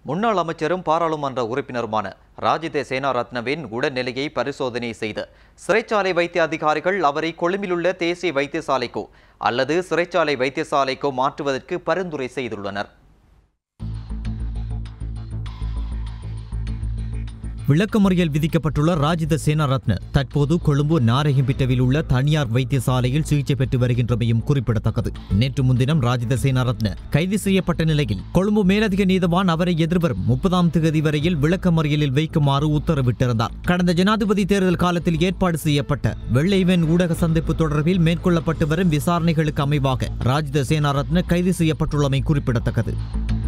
முன்னாள் அமைச்சரும் பாராளுமன்ற உறுப்பினருமான ராஜித சேனாரத்னவின் உடல்நிலையை பரிசோதனை செய்த சிறைச்சாலை வைத்திய அதிகாரிகள் அவரை கொழும்பிலுள்ள தேசிய வைத்தியசாலைக்கோ அல்லது சிறைச்சாலை வைத்தியசாலைக்கோ மாற்றுவதற்கு பரிந்துரை செய்துள்ளனர் விளக்கமறியல் விதிக்கப்பட்டுள்ள ராஜித சேனாரத்ன தற்போது கொழும்பு நாரகிம்பிட்டவில் உள்ள தனியார் வைத்தியசாலையில் சிகிச்சை பெற்று வருகின்றமையும் குறிப்பிடத்தக்கது நேற்று முன்தினம் ராஜித சேனாரத்ன கைது செய்யப்பட்ட நிலையில் கொழும்பு மேலதிக நீதவான் அவரை எதிர்வரும் முப்பதாம் தேதி வரையில் விளக்கமறியலில் வைக்குமாறு உத்தரவிட்டிருந்தார் கடந்த ஜனாதிபதி தேர்தல் காலத்தில் ஏற்பாடு செய்யப்பட்ட வெள்ளைவன் ஊடக சந்திப்பு தொடர்பில் மேற்கொள்ளப்பட்டு வரும் விசாரணைகளுக்கு அமைவாக ராஜித சேனாரத்ன கைது செய்யப்பட்டுள்ளமை குறிப்பிடத்தக்கது